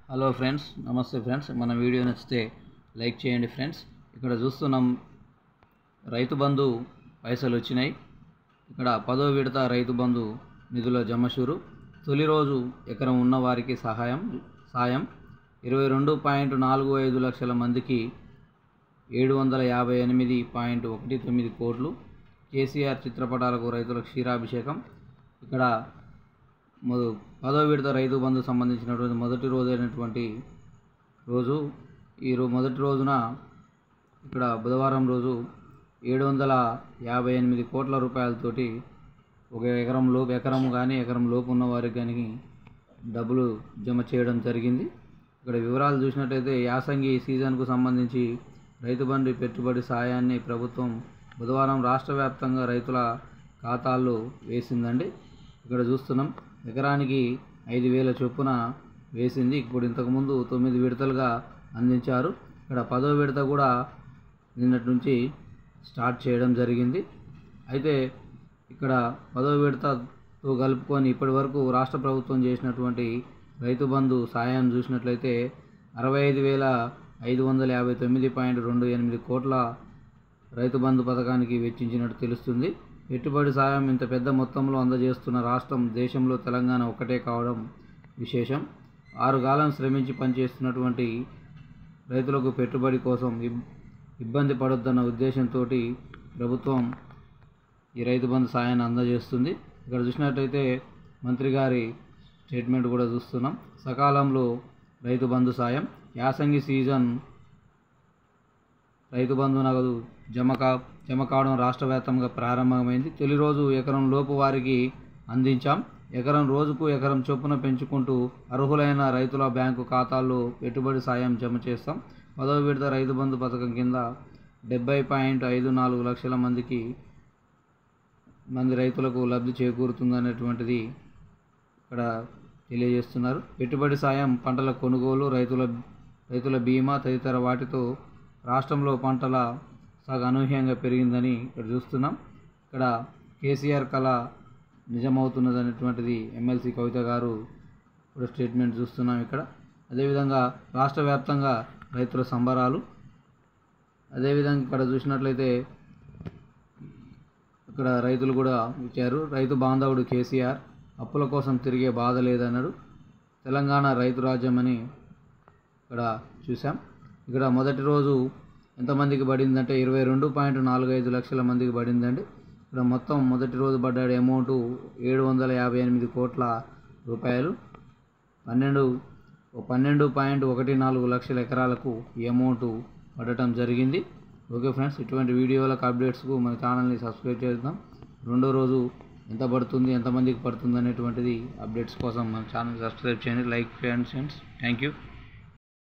hello friends నమస్తే friends మన video నచ్చితే లైక్ చేయండి ఫ్రెండ్స్ ఇక్కడ చూస్తున్నాం రైతు బంధు పైసలు వచ్చినాయి ఇక్కడ పదో విడత రైతు బంధు నిధుల జమషూరు తొలి రోజు ఎకరం ఉన్న వారికి సహాయం సాయం ఇరవై రెండు పాయింట్ నాలుగు ఐదు లక్షల మందికి ఏడు వందల యాభై ఎనిమిది పాయింట్ ఒకటి తొమ్మిది కోట్లు కేసీఆర్ చిత్రపటాలకు రైతుల క్షీరాభిషేకం ఇక్కడ మొద పదో విడత రైతు బంధు సంబంధించినటువంటి మొదటి రోజు అయినటువంటి రోజు ఈ రో మొదటి రోజున ఇక్కడ బుధవారం రోజు ఏడు వందల యాభై ఎనిమిది కోట్ల రూపాయలతోటి ఒక ఎకరం లోపు ఎకరం కానీ ఎకరం లోపు ఉన్న వారికి కానీ డబ్బులు జమ చేయడం జరిగింది ఇక్కడ వివరాలు చూసినట్టయితే యాసంగి సీజన్కు సంబంధించి రైతు బండి పెట్టుబడి సాయాన్ని ప్రభుత్వం బుధవారం రాష్ట్ర వ్యాప్తంగా రైతుల ఖాతాల్లో వేసిందండి ఇక్కడ చూస్తున్నాం ఎకరానికి ఐదు వేల చొప్పున వేసింది ఇప్పుడు ఇంతకుముందు తొమ్మిది విడతలుగా అందించారు ఇక్కడ పదో విడత కూడా నిన్నటి నుంచి స్టార్ట్ చేయడం జరిగింది అయితే ఇక్కడ పదో విడతతో కలుపుకొని ఇప్పటి వరకు రాష్ట్ర ప్రభుత్వం చేసినటువంటి రైతు బంధు సాయం చూసినట్లయితే అరవై ఐదు వేల ఐదు వందల యాభై తొమ్మిది పాయింట్ రెండు ఎనిమిది కోట్ల రైతు బంధు పథకానికి వెచ్చించినట్టు తెలుస్తుంది పెట్టుబడి సాయం ఇంత పెద్ద మొత్తంలో అందజేస్తున్న రాష్ట్రం దేశంలో తెలంగాణ ఒక్కటే కావడం విశేషం ఆరు కాలం శ్రమించి పనిచేస్తున్నటువంటి రైతులకు పెట్టుబడి కోసం ఇబ్- ఇబ్బంది పడొద్దన్న ఉద్దేశంతో ప్రభుత్వం ఈ రైతు బంధు సాయాన్ని అందజేస్తుంది ఇక్కడ చూసినట్టయితే మంత్రి గారి స్టేట్మెంట్ కూడా చూస్తున్నాం సకాలంలో రైతు బంధు సాయం యాసంగి సీజన్ రైతు బంధు నగదు జమ కా జమ కావడం రాష్ట్ర వ్యాప్తంగా ప్రారంభమైంది తొలి రోజు ఎకరం లోపు వారికి అందించాం ఎకరం రోజుకు ఎకరం చొప్పున పెంచుకుంటూ అర్హులైన రైతుల బ్యాంకు ఖాతాల్లో పెట్టుబడి సాయం జమ చేస్తాం పదవ విడత రైతు బంధు పథకం కింద డెబ్బై పాయింట్ ఐదు నాలుగు లక్షల మందికి మంది రైతులకు లబ్ధి చేకూరుతుందనేటువంటిది ఇక్కడ తెలియజేస్తున్నారు పెట్టుబడి సాయం పంటల కొనుగోలు రైతుల రైతుల బీమా తదితర వాటితో రాష్ట్రంలో పంటల సాగు అనూహ్యంగా పెరిగిందని ఇక్కడ చూస్తున్నాం ఇక్కడ కేసీఆర్ కళ నిజమవుతున్నది అనేటువంటిది ఎమ్మెల్సీ కవిత గారు కూడా స్టేట్మెంట్ చూస్తున్నాం ఇక్కడ అదేవిధంగా రాష్ట్ర వ్యాప్తంగా రైతుల సంబరాలు అదేవిధంగా ఇక్కడ చూసినట్లయితే ఇక్కడ రైతులు కూడా ఇచ్చారు రైతు బాంధవుడు కేసీఆర్ అప్పుల కోసం తిరిగే బాధ లేదన్నాడు తెలంగాణ రైతు రాజ్యం అని ఇక్కడ చూసాం ఇక్కడ మొదటి రోజు ఎంతమందికి పడిందంటే ఇరవై రెండు పాయింట్ నాలుగు ఐదు లక్షల మందికి పడిందండి ఇక్కడ మొత్తం మొదటి రోజు పడ్డాడు అమౌంట్ ఏడు వందల యాభై ఎనిమిది కోట్ల రూపాయలు పన్నెండు పన్నెండు పాయింట్ ఒకటి నాలుగు లక్షల ఎకరాలకు ఈ అమౌంట్ పడటం జరిగింది ఓకే ఫ్రెండ్స్ ఇటువంటి వీడియోలకు అప్డేట్స్కు మన ఛానల్ని సబ్స్క్రైబ్ చేద్దాం రెండో రోజు ఎంత పడుతుంది ఎంతమందికి పడుతుంది అనేటువంటిది అప్డేట్స్ కోసం మన ఛానల్ సబ్స్క్రైబ్ చేయండి లైక్ చేయండి ఫ్రెండ్స్ థ్యాంక్ యూ